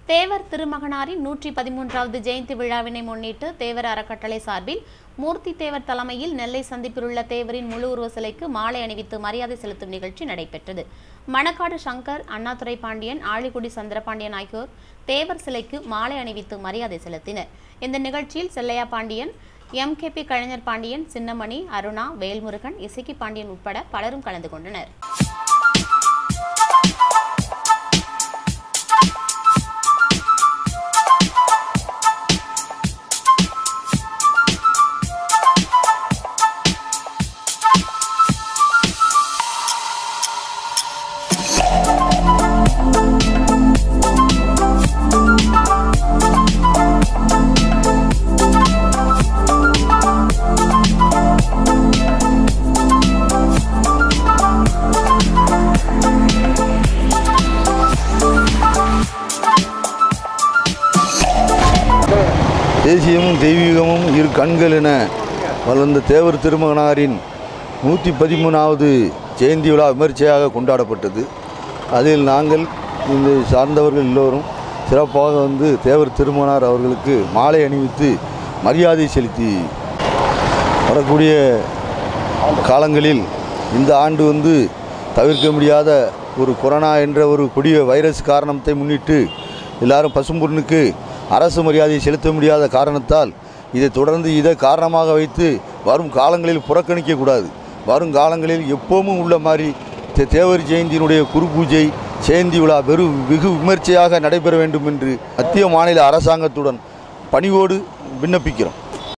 தேவர் திருமகனாரின் நூற்றி பதிமூன்றாவது ஜெயந்தி விழாவினை முன்னிட்டு தேவர் அறக்கட்டளை சார்பில் மூர்த்தி தேவர் தலைமையில் நெல்லை சந்திப்பில் உள்ள தேவரின் முழு உருவ சிலைக்கு மாலை அணிவித்து மரியாதை செலுத்தும் நிகழ்ச்சி நடைபெற்றது மணக்காடு சங்கர் அண்ணாதுரை பாண்டியன் ஆழிக்குடி சந்திரபாண்டியன் ஆகியோர் தேவர் சிலைக்கு மாலை அணிவித்து மரியாதை செலுத்தினர் இந்த நிகழ்ச்சியில் செல்லையா பாண்டியன் எம்கேபி கலைஞர் பாண்டியன் சின்னமணி அருணா வேல்முருகன் இசக்கி பாண்டியன் உட்பட பலரும் கலந்து கொண்டனர் தேசியமும் தெய்வீகமும் இரு கண்கள் என வளர்ந்த தேவர் திருமகனாரின் நூற்றி பதிமூணாவது ஜெயந்தி விழா விமர்சையாக கொண்டாடப்பட்டது அதில் நாங்கள் இந்த சார்ந்தவர்கள் எல்லோரும் சிறப்பாக வந்து தேவர் திருமகனார் அவர்களுக்கு மாலை அணிவித்து மரியாதை செலுத்தி வரக்கூடிய காலங்களில் இந்த ஆண்டு வந்து தவிர்க்க முடியாத ஒரு கொரோனா என்ற ஒரு கொடிய வைரஸ் காரணத்தை முன்னிட்டு எல்லாரும் பசும்பொருளுக்கு அரசு மரியாதையை செலுத்த முடியாத காரணத்தால் இதை தொடர்ந்து இதை காரணமாக வைத்து வரும் காலங்களில் புறக்கணிக்கக்கூடாது வரும் காலங்களில் எப்போவும் உள்ள மாதிரி தே- தேவர் ஜெயந்தியினுடைய குரு பூஜை ஜெயந்தி விழா வெறு வெகு விமர்சையாக நடைபெற வேண்டும் என்று மத்திய மாநில அரசாங்கத்துடன் பணிவோடு விண்ணப்பிக்கிறோம்